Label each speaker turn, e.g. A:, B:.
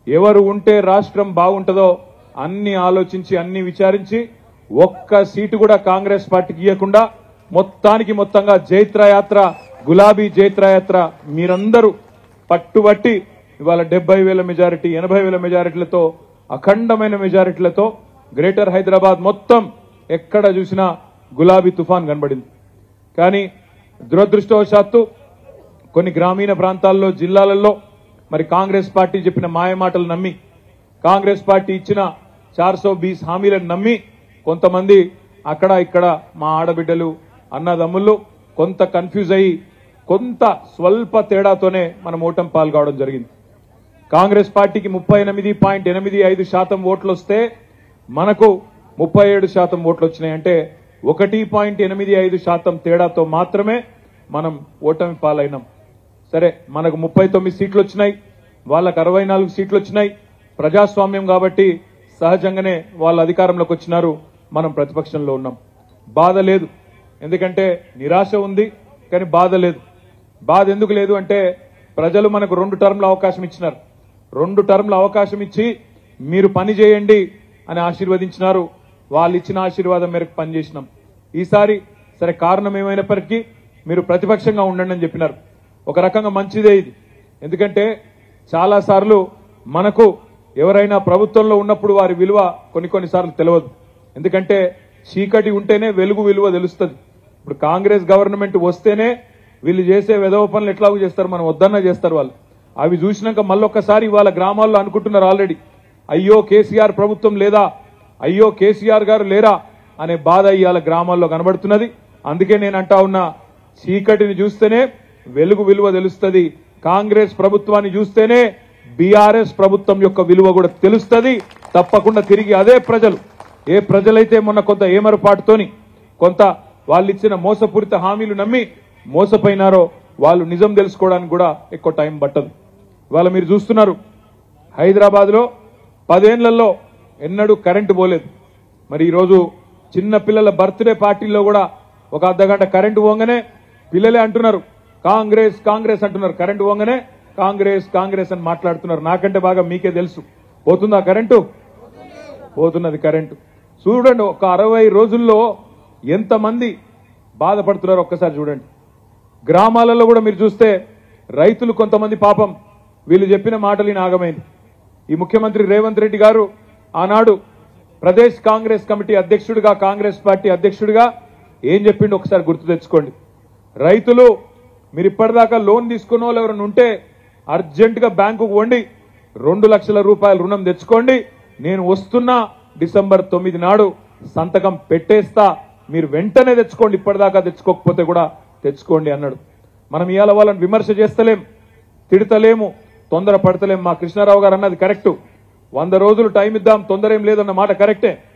A: ఎవరు ఉంటే రాష్ట్రం బాగుంటుందో అన్ని ఆలోచించి అన్ని విచారించి ఒక్క సీటు కూడా కాంగ్రెస్ పార్టీకి ఇవ్వకుండా మొత్తానికి మొత్తంగా జైత్రయాత్ర గులాబీ జైత్రయాత్ర మీరందరూ పట్టుబట్టి ఇవాళ డెబ్బై వేల మెజారిటీ ఎనభై వేల మెజారిటీలతో అఖండమైన మెజారిటీలతో గ్రేటర్ హైదరాబాద్ మొత్తం ఎక్కడ చూసినా గులాబీ తుఫాన్ కనబడింది కానీ దురదృష్టవశాత్తు కొన్ని గ్రామీణ ప్రాంతాల్లో జిల్లాలలో మరి కాంగ్రెస్ పార్టీ చెప్పిన మాయమాటలు నమ్మి కాంగ్రెస్ పార్టీ ఇచ్చిన చార్సో బీస్ హామీలను నమ్మి కొంతమంది అక్కడ ఇక్కడ మా ఆడబిడ్డలు అన్నదమ్ముళ్ళు కొంత కన్ఫ్యూజ్ అయ్యి కొంత స్వల్ప తేడాతోనే మనం ఓటమి పాల్గొవడం జరిగింది కాంగ్రెస్ పార్టీకి ముప్పై ఎనిమిది పాయింట్ ఎనిమిది ఐదు శాతం ఓట్లు వస్తే మనకు ముప్పై ఏడు శాతం ఓట్లు వచ్చినాయి అంటే ఒకటి పాయింట్ ఎనిమిది ఐదు శాతం తేడాతో మాత్రమే మనం ఓటమి పాలైనాం సరే మనకు ముప్పై తొమ్మిది సీట్లు వచ్చినాయి వాళ్ళకు అరవై నాలుగు సీట్లు వచ్చినాయి ప్రజాస్వామ్యం కాబట్టి సహజంగానే వాళ్ళ అధికారంలోకి వచ్చినారు మనం ప్రతిపక్షంలో ఉన్నాం బాధ లేదు ఎందుకంటే నిరాశ ఉంది కానీ బాధ లేదు బాధ ఎందుకు లేదు అంటే ప్రజలు మనకు రెండు టర్మ్ల అవకాశం ఇచ్చినారు రెండు టర్మ్ల అవకాశం ఇచ్చి మీరు పని చేయండి అని ఆశీర్వదించినారు వాళ్ళు ఇచ్చిన ఆశీర్వాదం మేరకు పనిచేసినాం ఈసారి సరే కారణం ఏమైనప్పటికీ మీరు ప్రతిపక్షంగా ఉండండి అని చెప్పినారు ఒక రకంగా మంచిదే ఇది ఎందుకంటే చాలా సార్లు మనకు ఎవరైనా ప్రభుత్వంలో ఉన్నప్పుడు వారి విలువ కొన్ని కొన్నిసార్లు తెలియదు ఎందుకంటే చీకటి ఉంటేనే వెలుగు విలువ తెలుస్తుంది ఇప్పుడు కాంగ్రెస్ గవర్నమెంట్ వస్తేనే వీళ్ళు చేసే వెధవ పనులు ఎట్లాగూ చేస్తారు మనం వద్దన్నా చేస్తారు వాళ్ళు అవి చూసినాక మళ్ళొక్కసారి ఇవాళ గ్రామాల్లో అనుకుంటున్నారు ఆల్రెడీ అయ్యో కేసీఆర్ ప్రభుత్వం లేదా అయ్యో కేసీఆర్ గారు లేరా అనే బాధ ఇవాళ గ్రామాల్లో కనబడుతున్నది అందుకే నేను అంటా ఉన్నా చీకటిని చూస్తేనే వెలుగు విలువ తెలుస్తుంది కాంగ్రెస్ ప్రభుత్వాన్ని చూస్తేనే బీఆర్ఎస్ ప్రభుత్వం యొక్క విలువ కూడా తెలుస్తుంది తప్పకుండా తిరిగి అదే ప్రజలు ఏ ప్రజలైతే మొన్న కొంత ఏమరపాటుతోని కొంత వాళ్ళు ఇచ్చిన మోసపూరిత హామీలు నమ్మి మోసపోయినారో వాళ్ళు నిజం తెలుసుకోవడానికి కూడా ఎక్కువ టైం పట్టదు ఇవాళ మీరు చూస్తున్నారు హైదరాబాద్ లో పదేళ్లలో ఎన్నడూ కరెంటు పోలేదు మరి ఈరోజు చిన్న పిల్లల బర్త్డే పార్టీల్లో కూడా ఒక అర్ధగంట కరెంటు పోగానే పిల్లలే అంటున్నారు కాంగ్రెస్ కాంగ్రెస్ అంటున్నారు కరెంటు పోగానే కాంగ్రెస్ కాంగ్రెస్ అని మాట్లాడుతున్నారు నాకంటే బాగా మీకే తెలుసు పోతుందా కరెంటు పోతున్నది కరెంటు చూడండి ఒక అరవై రోజుల్లో ఎంతమంది బాధపడుతున్నారు ఒక్కసారి చూడండి గ్రామాలలో కూడా మీరు చూస్తే రైతులు కొంతమంది పాపం వీళ్ళు చెప్పిన మాటలు నాగమైంది ఈ ముఖ్యమంత్రి రేవంత్ రెడ్డి గారు ఆనాడు ప్రదేశ్ కాంగ్రెస్ కమిటీ అధ్యక్షుడిగా కాంగ్రెస్ పార్టీ అధ్యక్షుడిగా ఏం చెప్పిండు ఒకసారి గుర్తు తెచ్చుకోండి రైతులు మీరు ఇప్పటిదాకా లోన్ తీసుకున్న వాళ్ళు ఎవరైనా ఉంటే అర్జెంటుగా బ్యాంకుకు వండి రెండు లక్షల రూపాయల రుణం తెచ్చుకోండి నేను వస్తున్నా డిసెంబర్ తొమ్మిది నాడు సంతకం పెట్టేస్తా మీరు వెంటనే తెచ్చుకోండి ఇప్పటిదాకా తెచ్చుకోకపోతే కూడా తెచ్చుకోండి అన్నాడు మనం ఇవాళ వాళ్ళని విమర్శ చేస్తలేం తిడతలేము తొందర పడతలేం మా కృష్ణారావు గారు అన్నది కరెక్టు వంద రోజులు టైం ఇద్దాం తొందర ఏం లేదన్న మాట కరెక్టే